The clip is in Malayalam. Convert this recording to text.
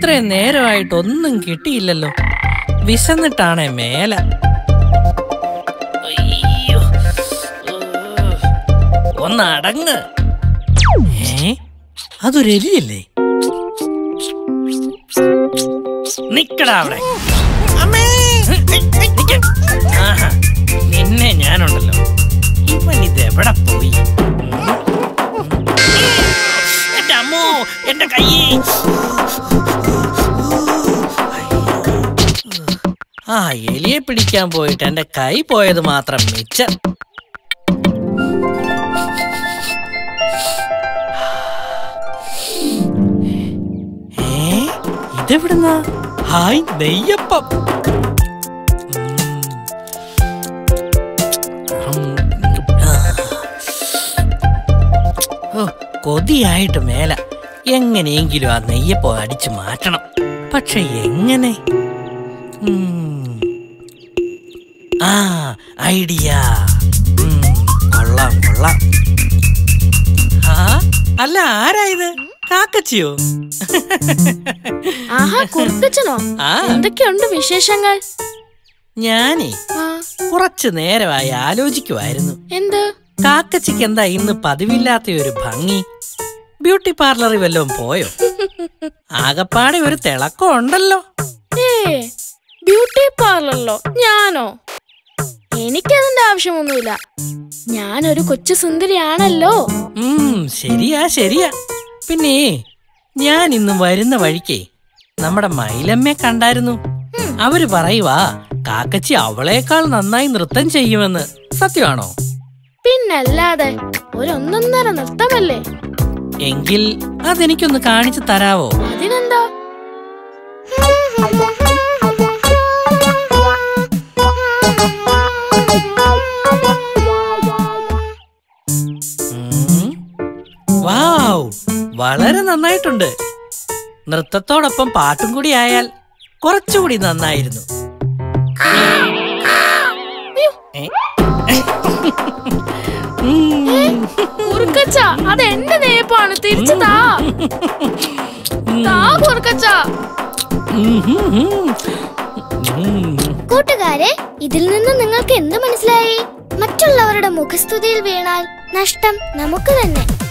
ഇത്രയും നേരമായിട്ട് ഒന്നും കിട്ടിയില്ലല്ലോ വിശന്നിട്ടാണേ മേല അയ്യോ. ഉം. ഒന്ന് അടങ്ങ് ഏ അതൊരു എലിയല്ലേ നിക്കടാ അവിടെ നിക്ക്. ആഹാ, നിന്നെ ഞാനുണ്ടല്ലോ ഇവൻ ഇത് എവിടെ പോയി എന്റെ അമ്മോ എന്റെ കൈ ആ എലിയെ പിടിക്കാൻ പോയിട്ട് എന്റെ കൈ പോയത് മാത്രം മിച്ചം ഏ ഇതെവിടുന്നാ ഹായ് നെയ്യപ്പം ഉം. ഉം. ആ. ഓ കൊതിയായിട്ട് മേല എങ്ങനെയെങ്കിലും ആ നെയ്യപ്പം അടിച്ചു മാറ്റണം പക്ഷെ എങ്ങനെ ഉം. ആ ഐഡിയ ഉം, കൊള്ളാം കൊള്ളാം ആ അല്ല ആരാ ഇത് കാക്കച്ചിയോ ആഹാ കുറുക്കച്ചനോ ആ എന്തൊക്കെയുണ്ട് വിശേഷങ്ങൾ ഞാനേ ആ കുറച്ചു നേരമായി ആലോചിക്കുമായിരുന്നു എന്ത് കാക്കച്ചിക്ക് എന്താ ഇന്ന് പതിവില്ലാത്ത ഒരു ഭംഗി ബ്യൂട്ടി പാർലറിൽ വല്ലതും പോയോ ആകപ്പാടെ ഒരു തിളക്കം ഉണ്ടല്ലോ ഏ ബ്യൂട്ടി പാർലറിലോ ഞാനോ എനിക്കതിന്റെ ആവശ്യമൊന്നുമില്ല ഞാനൊരു കൊച്ചു സുന്ദരിയാണല്ലോ ഉം ശരിയാ ശരിയാ പിന്നെ ഞാൻ ഇന്ന് വരുന്ന വഴിക്കേ നമ്മുടെ മൈലമ്മയെ കണ്ടായിരുന്നു അവര് പറയുവാ കാക്കച്ചി അവളേക്കാൾ നന്നായി നൃത്തം ചെയ്യുമെന്ന് സത്യമാണോ പിന്നല്ലാതെ ഒരു ഒന്നൊന്നര നൃത്തമല്ലേ എങ്കിൽ അതെനിക്കൊന്ന് കാണിച്ചു തരാവോ അതിനെന്താ ഉം. വാവ് വളരെ നന്നായിട്ടുണ്ട് നൃത്തത്തോടൊപ്പം പാട്ടും കൂടി ആയാൽ കുറച്ചുകൂടി നന്നായിരുന്നു ഏ? ഉം. കുറുക്കച്ച അത് എന്റെ നെയ്യപ്പാണ് തിരിച്ചു താ താ കുറുക്കച്ച ഉം, ഉം, ഉം. ഉം. കൂട്ടുകാരെ ഇതിൽ നിന്ന് നിങ്ങൾക്ക് എന്ത് മനസ്സിലായി മറ്റുള്ളവരുടെ മുഖസ്തുതിയിൽ വീണാൽ നഷ്ടം നമുക്ക് തന്നെ